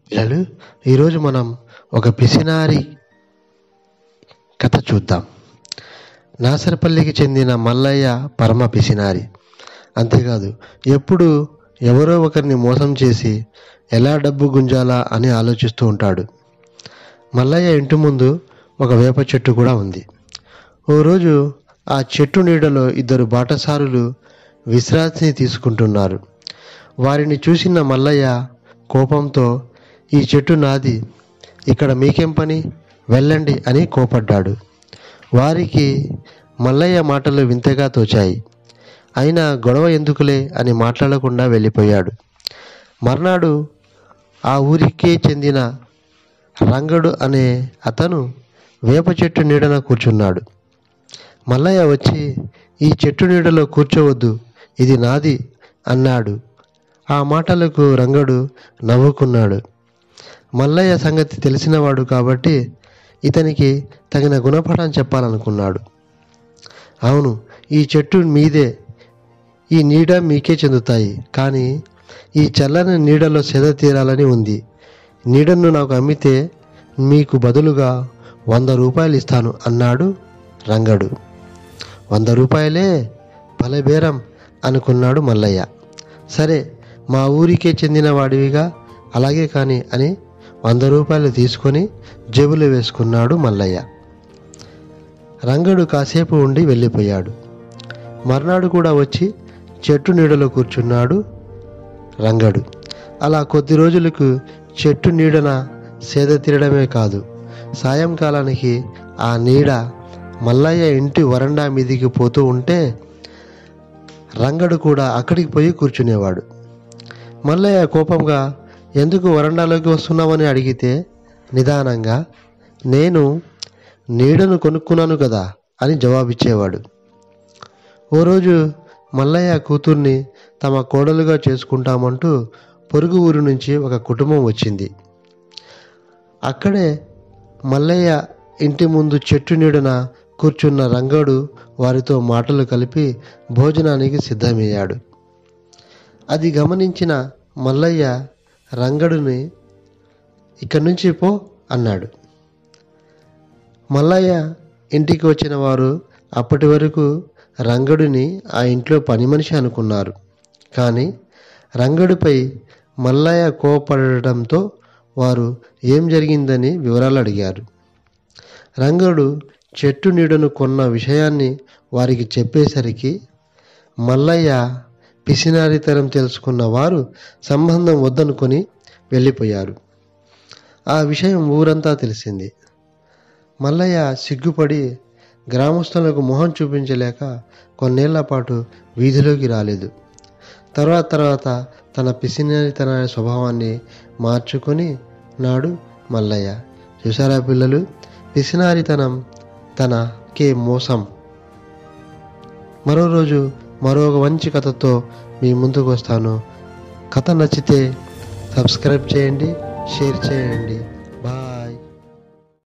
పిల్లలు ఈరోజు మనం ఒక పిసినారి కథ చూద్దాం నాసరపల్లికి చెందిన మల్లయ్య పరమ పిసినారి అంతేకాదు ఎప్పుడు ఎవరో ఒకరిని మోసం చేసి ఎలా డబ్బు గుంజాలా అని ఆలోచిస్తూ ఉంటాడు మల్లయ్య ఇంటి ముందు ఒక వేప చెట్టు కూడా ఉంది ఓ రోజు ఆ చెట్టు నీడలో ఇద్దరు బాటసారులు విశ్రాంతిని తీసుకుంటున్నారు వారిని చూసిన మల్లయ్య కోపంతో ఈ చెట్టు నాది ఇక్కడ మీకేం పని వెళ్ళండి అని కోపడ్డాడు వారికి మల్లయ్య మాటలు వింతగా తోచాయి అయినా గొడవ ఎందుకులే అని మాట్లాడకుండా వెళ్ళిపోయాడు మర్నాడు ఆ ఊరికే చెందిన రంగడు అనే అతను వేప చెట్టు నీడన కూర్చున్నాడు మల్లయ్య వచ్చి ఈ చెట్టు నీడలో కూర్చోవద్దు ఇది నాది అన్నాడు ఆ మాటలకు రంగడు నవ్వుకున్నాడు మల్లయ్య సంగతి తెలిసినవాడు కాబట్టి ఇతనికి తగిన గుణపాఠం చెప్పాలనుకున్నాడు అవును ఈ చెట్టు మీదే ఈ నీడ మీకే చెందుతాయి కానీ ఈ చల్లని నీడలో సెద తీరాలని ఉంది నీడను నాకు అమ్మితే మీకు బదులుగా వంద రూపాయలు ఇస్తాను అన్నాడు రంగడు వంద రూపాయలే భలే బేరం అనుకున్నాడు మల్లయ్య సరే మా ఊరికే చెందిన వాడివిగా అలాగే కానీ అని వంద రూపాయలు తీసుకొని జేబులో వేసుకున్నాడు మల్లయ్య రంగడు కాసేపు ఉండి వెళ్ళిపోయాడు మర్నాడు కూడా వచ్చి చెట్టు నీడలో కూర్చున్నాడు రంగడు అలా కొద్ది రోజులకు చెట్టు నీడన సేద తీరడమే కాదు సాయంకాలానికి ఆ నీడ మల్లయ్య ఇంటి వరండా మీదికి పోతూ ఉంటే రంగడు కూడా అక్కడికి పోయి కూర్చునేవాడు మల్లయ్య కోపంగా ఎందుకు వరండాలోకి వస్తున్నామని అడిగితే నిదానంగా నేను నీడను కొనుక్కున్నాను కదా అని జవాబిచ్చేవాడు ఓ రోజు మల్లయ్య కూతుర్ని తమ కోడలుగా చేసుకుంటామంటూ పొరుగు ఊరు నుంచి ఒక కుటుంబం వచ్చింది అక్కడే మల్లయ్య ఇంటి ముందు చెట్టు నీడన కూర్చున్న రంగడు వారితో మాటలు కలిపి భోజనానికి సిద్ధమయ్యాడు అది గమనించిన మల్లయ్య రంగడుని ఇక్కడి నుంచి పో అన్నాడు మల్లయ్య ఇంటికి వచ్చిన వారు అప్పటి వరకు రంగడుని ఆ ఇంట్లో పని మనిషి అనుకున్నారు కానీ రంగడిపై మల్లయ్య కోపడటంతో వారు ఏం జరిగిందని వివరాలు అడిగారు రంగడు చెట్టు నీడను కొన్న విషయాన్ని వారికి చెప్పేసరికి మల్లయ్య పిసినారితనం తెలుసుకున్న వారు సంబంధం వద్దనుకొని వెళ్ళిపోయారు ఆ విషయం ఊరంతా తెలిసింది మల్లయ్య సిగ్గుపడి గ్రామస్తులకు మొహం చూపించలేక కొన్నేళ్ల పాటు వీధిలోకి రాలేదు తర్వాత తర్వాత తన పిసినారితన స్వభావాన్ని మార్చుకొని నాడు మల్లయ్య చూసారా పిల్లలు పిసినారితనం తనకే మోసం మరో రోజు మరో ఒక మంచి కథతో మీ ముందుకు వస్తాను కథ నచ్చితే సబ్స్క్రైబ్ చేయండి షేర్ చేయండి బాయ్